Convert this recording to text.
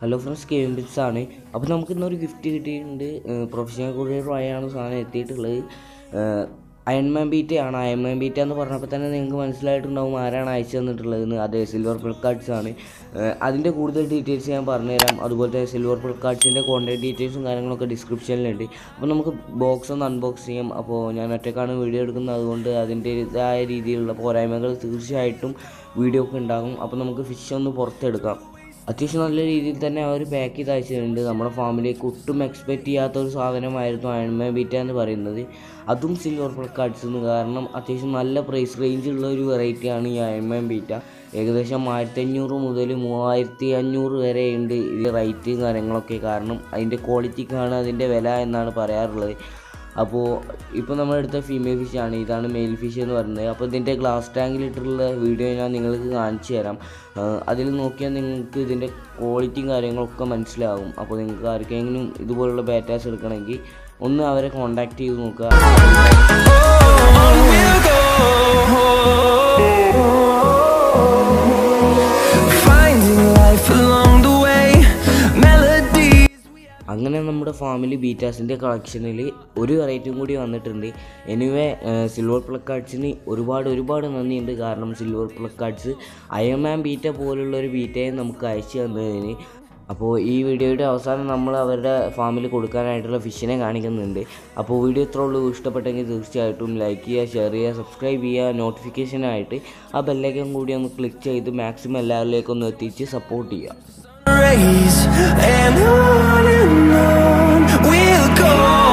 Hello friends game bits ആണ് അപ്പോൾ നമുക്ക് ഇന്നൊരു ഗിഫ്റ്റ് കിട്ടിയിട്ടുണ്ട് പ്രൊഫഷണൽ കൊറിയർ വഴിയാണ് സാധനം എത്തിയിട്ടുള്ളത് അയൺമാൻ ബീറ്റ ആണ് അയൺമാൻ ബീറ്റ എന്ന് പറഞ്ഞപ്പോൾ തന്നെ നിങ്ങൾക്ക് മനസ്സിലായിട്ടുണ്ടാവും ആരാണ് അയച്ചു തന്നിട്ടുള്ളതെന്ന് അതെ സിൽവർ പ്ലക്കാർഡ്സ് ആണ് ഏഹ് അതിൻ്റെ കൂടുതൽ ഡീറ്റെയിൽസ് ഞാൻ പറഞ്ഞുതരാം അതുപോലെ തന്നെ സിൽവർ പ്ലക്കാർഡ്സിൻ്റെ കോൺടാക്ട് ഡീറ്റെയിൽസും കാര്യങ്ങളൊക്കെ ഡിസ്ക്രിപ്ഷനിലുണ്ട് അപ്പോൾ നമുക്ക് ബോക്സ് ഒന്ന് അൺബോക്സ് ചെയ്യാം അപ്പോൾ ഞാൻ ഒറ്റക്കാണ് വീഡിയോ എടുക്കുന്നത് അതുകൊണ്ട് അതിൻ്റെതായ രീതിയിലുള്ള പോരായ്മകൾ തീർച്ചയായിട്ടും വീഡിയോ ഒക്കെ ഉണ്ടാകും അപ്പോൾ നമുക്ക് ഫിഷ് ഒന്ന് പുറത്തെടുക്കാം അത്യാവശ്യം നല്ല രീതിയിൽ തന്നെ അവർ പാക്ക് ചെയ്ത് അയച്ചിട്ടുണ്ട് നമ്മുടെ ഫാമിലിക്ക് ഒട്ടും എക്സ്പെക്റ്റ് ചെയ്യാത്ത ഒരു സാധനമായിരുന്നു അയൺമാൻ ബീറ്റ എന്ന് പറയുന്നത് അതും സിൽവർ പ്ലക്കാർഡ്സ് എന്ന് കാരണം അത്യാവശ്യം നല്ല പ്രൈസ് റേഞ്ചുള്ള ഒരു വെറൈറ്റിയാണ് ഈ അയൺമാൻ ബീറ്റ ഏകദേശം ആയിരത്തി അഞ്ഞൂറ് മുതൽ മൂവായിരത്തി അഞ്ഞൂറ് വരെ ഉണ്ട് ഇതിൻ്റെ റേറ്റ് കാര്യങ്ങളൊക്കെ കാരണം അതിൻ്റെ ക്വാളിറ്റിക്കാണ് അതിൻ്റെ വില എന്നാണ് പറയാറുള്ളത് അപ്പോൾ ഇപ്പോൾ നമ്മളെടുത്ത ഫീമെയിൽ ഫിഷാണ് ഇതാണ് മെയിൽ ഫിഷ് എന്ന് പറയുന്നത് അപ്പോൾ ഇതിൻ്റെ ഗ്ലാസ് ടാങ്കിലിട്ടുള്ള വീഡിയോ ഞാൻ നിങ്ങൾക്ക് കാണിച്ചു തരാം അതിൽ നോക്കിയാൽ നിങ്ങൾക്ക് ഇതിൻ്റെ ക്വാളിറ്റിയും കാര്യങ്ങളൊക്കെ മനസ്സിലാകും അപ്പോൾ നിങ്ങൾക്ക് ആർക്കെങ്കിലും ഇതുപോലുള്ള ബാറ്റാസ് എടുക്കണമെങ്കിൽ ഒന്ന് അവരെ കോൺടാക്റ്റ് ചെയ്ത് നോക്കുക Finding life along the way, melodies. അങ്ങനെ നമ്മുടെ ഫാമിലി ബീറ്റാസിൻ്റെ കളക്ഷനിൽ ഒരു വെറൈറ്റിയും കൂടി വന്നിട്ടുണ്ട് എനിവേ സിൽവർ പ്ലക്കാർഡ്സിന് ഒരുപാട് ഒരുപാട് നന്ദിയുണ്ട് കാരണം സിൽവർ പ്ലക്കാർഡ്സ് അയർമാൻ ബീറ്റ പോലുള്ള ഒരു ബീറ്റയെ നമുക്ക് അയച്ചു തന്നതിന് അപ്പോൾ ഈ വീഡിയോയുടെ അവസാനം നമ്മൾ അവരുടെ ഫാമിൽ കൊടുക്കാനായിട്ടുള്ള ഫിഷിനെ കാണിക്കുന്നുണ്ട് അപ്പോൾ വീഡിയോ ഇത്ര ഉള്ളൂ ഇഷ്ടപ്പെട്ടെങ്കിൽ തീർച്ചയായിട്ടും ലൈക്ക് ചെയ്യുക ഷെയർ ചെയ്യുക സബ്സ്ക്രൈബ് ചെയ്യുക നോട്ടിഫിക്കേഷനായിട്ട് ആ ബെല്ലൈക്കൻ കൂടി ഒന്ന് ക്ലിക്ക് ചെയ്ത് മാക്സിമം എല്ലാവരിലേക്കും ഒന്ന് എത്തിച്ച് സപ്പോർട്ട് ചെയ്യുക race and on and on we'll go